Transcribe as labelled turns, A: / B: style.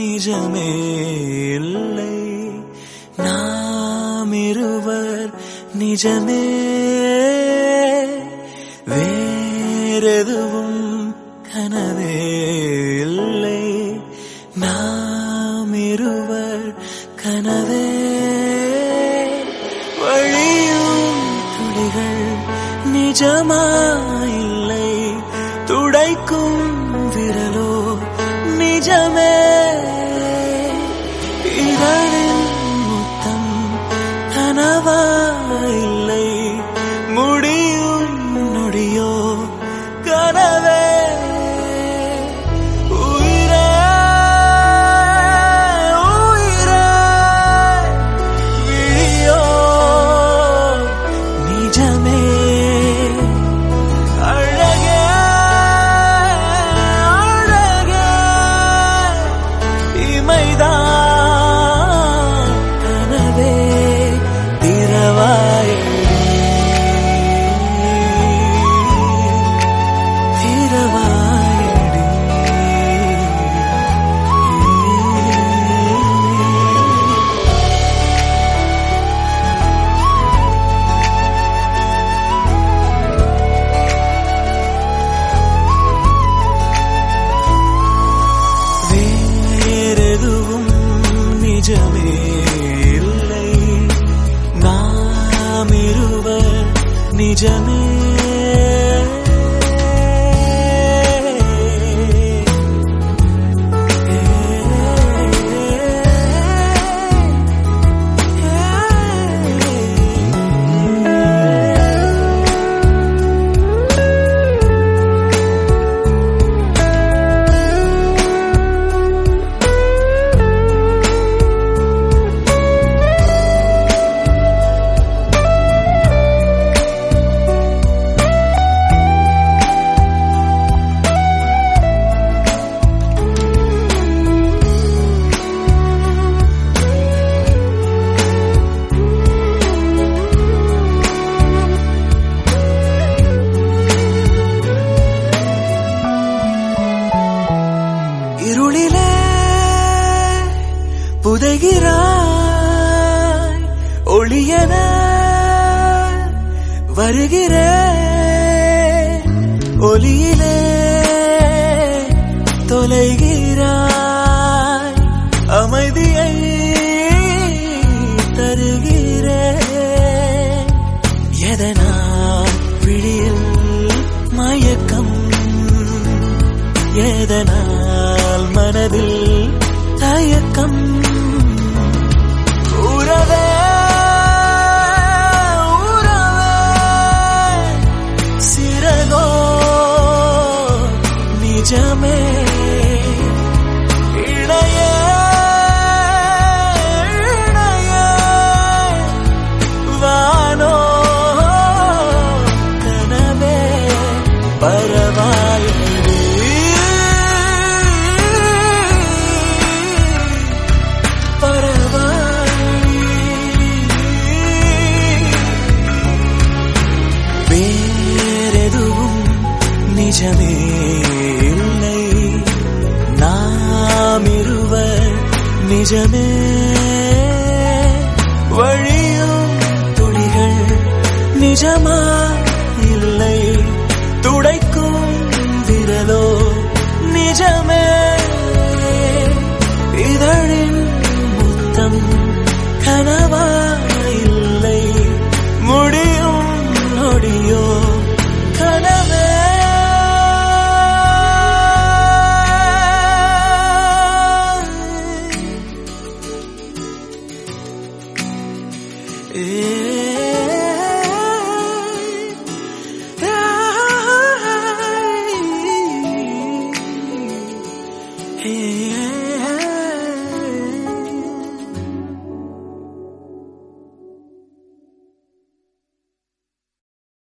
A: நிஜமே இல்லை நாம் இருவர் நிஜமே வேறெதுவும் கனவே இல்லை நாம் இருவர் கனவே வழியும் துளிகள் நிஜமாயில்லை துடைக்கும் விரலோ நிஜமே இதழில் முத்தம் கனவாயில்லை முடியும் நொடியோ கனவே உயிரே உயிரே விழியோ நிஜமே அழகே அழகே இமைதான் கனவே திரவாயடி திரவாயடி வேறெதுவும் நிஜமே இல்லை நாம் இருவர் நிஜமே இருளிலே புதைகிறாய் ஒளியன வருகிறே ஒளியிலே தொலைகிறாய் அமைதியை தருகிறே எதனால் விழியில் மயக்கம் எதனால் மனதில் தயக்கம் உறவே உறவே சிறகோ நிஜமே இணையே இணையே வானோ கனவே பரவாயடி பரவாயடி வேறெதுவும் நிஜமே இல்லை நாம் இருவர் நிஜமே வழியும் துளிகள் நிஜமா இல்லை துடைக்கும் விரலோ நிஜமே இதழின் முத்தம் கனவா இல்லை முடியும் நொடியோ கனவே ஏ